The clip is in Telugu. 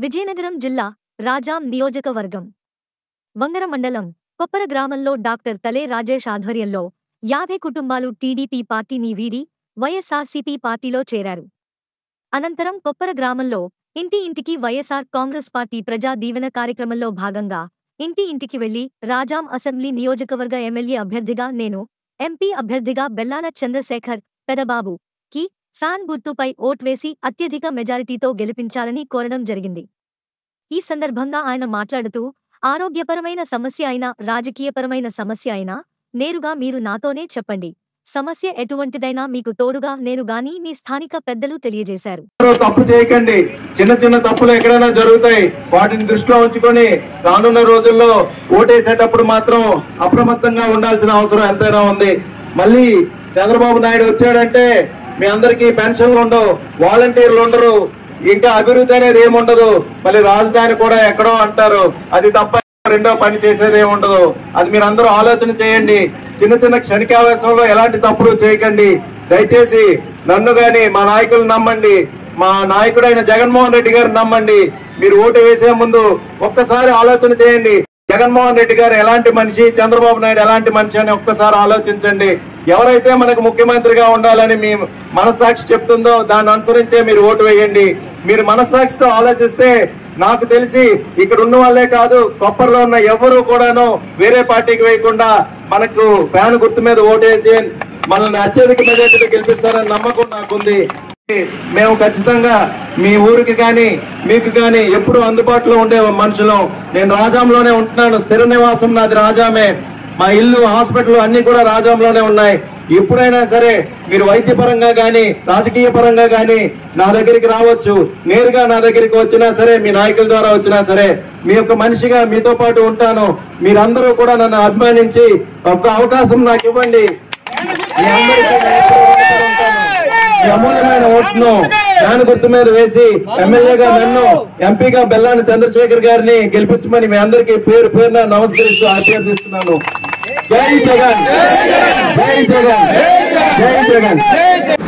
విజయనగరం జిల్లా రాజాం నియోజకవర్గం వంగర మండలం కొప్పర గ్రామంలో డాక్టర్ తలే రాజేష్ ఆధ్వర్యంలో యాభై కుటుంబాలు టీడీపీ పార్టీని వీడి వైఎస్ఆర్సీపీ పార్టీలో చేరారు అనంతరం కొప్పర గ్రామంలో ఇంటి ఇంటికి వైఎస్ఆర్ కాంగ్రెస్ పార్టీ ప్రజా దీవెన కార్యక్రమంలో భాగంగా ఇంటి ఇంటికి వెళ్లి రాజాం అసెంబ్లీ నియోజకవర్గ ఎమ్మెల్యే అభ్యర్థిగా నేను ఎంపీ అభ్యర్థిగా బెల్లాన చంద్రశేఖర్ పెదబాబు కి ఫ్యాన్ గుర్తుపై ఓట్ వేసి అత్యధిక మెజారిటీతో గెలిపించాలని కోరడం జరిగింది ఈ సందర్భంగా ఆయన మాట్లాడుతూ ఆరోగ్యపరమైన సమస్య అయినా రాజకీయపరమైన సమస్య అయినా నేరుగా మీరు నాతోనే చెప్పండి సమస్య ఎటువంటిదైనా మీకు తోడుగా నేను గాని మీ స్థానిక పెద్దలు తెలియజేశారు ఎవరో తప్పు చేయకండి చిన్న చిన్న తప్పులు ఎక్కడైనా జరుగుతాయి వాటిని దృష్టిలో ఉంచుకొని రానున్న రోజుల్లో ఓటేసేటప్పుడు మాత్రం అప్రమత్తంగా ఉండాల్సిన అవసరం ఎంతైనా ఉంది మళ్ళీ చంద్రబాబు నాయుడు వచ్చాడంటే మీ అందరికీ పెన్షన్లు ఉండవు వాలంటీర్లు ఉండరు ఇంకా అభివృద్ధి అనేది ఏముండదు మళ్ళీ రాజధాని కూడా ఎక్కడో అంటారు అది తప్ప రెండో పని చేసేది ఏమి ఉండదు అది మీరు అందరూ ఆలోచన చేయండి చిన్న చిన్న క్షణికావేశంలో ఎలాంటి తప్పులు చేయకండి దయచేసి నన్ను గాని మా నాయకులు నమ్మండి మా నాయకుడైన జగన్మోహన్ రెడ్డి గారిని నమ్మండి మీరు ఓటు వేసే ముందు ఒక్కసారి ఆలోచన చేయండి జగన్మోహన్ రెడ్డి గారు ఎలాంటి మనిషి చంద్రబాబు నాయుడు ఎలాంటి మనిషి అని ఒక్కసారి ఆలోచించండి ఎవరైతే మనకు ముఖ్యమంత్రిగా ఉండాలని మీ మనస్సాక్షి చెప్తుందో దాన్ని అనుసరించే మీరు ఓటు వేయండి మీరు మనస్సాక్షితో ఆలోచిస్తే నాకు తెలిసి ఇక్కడ ఉన్న వాళ్ళే కాదు కొప్పర్లో ఉన్న ఎవరు కూడాను వేరే పార్టీకి వేయకుండా మనకు ఫ్యాన్ గుర్తు మీద ఓటేసి మనల్ని అత్యధిక మెజార్టీతో గెలిపిస్తారని నమ్మకం నాకుంది మేము ఖచ్చితంగా మీ ఊరికి కానీ మీకు కానీ ఎప్పుడు అందుబాటులో ఉండే మనుషులం నేను రాజాంలోనే ఉంటున్నాను స్థిర నివాసం నాది రాజామే మా ఇల్లు హాస్పిటల్ అన్ని కూడా రాజాంలోనే ఉన్నాయి ఎప్పుడైనా సరే మీరు వైద్యపరంగా కానీ రాజకీయ పరంగా కానీ నా దగ్గరికి రావచ్చు నేరుగా నా దగ్గరికి వచ్చినా సరే మీ నాయకుల ద్వారా వచ్చినా సరే మీ యొక్క మనిషిగా మీతో పాటు ఉంటాను మీరందరూ కూడా నన్ను అభిమానించి ఒక అవకాశం నాకు ఇవ్వండి మీ అందరికీ నేను ఎప్పుడూ రుణపడి ఉంటాను. ఈ అమూల్యమైన ఓట్ను ఫ్యాన్ గుర్తు మీద వేసి ఎమ్మెల్యేగా నన్ను ఎంపీగా బెల్లాని చంద్రశేఖర్ గారిని గెలిపించమని మీ అందరికీ పేరు పేరున నమస్కరిస్తూ అభ్యర్థిస్తున్నాను జై జగన్ జై జగన్ జై జగన్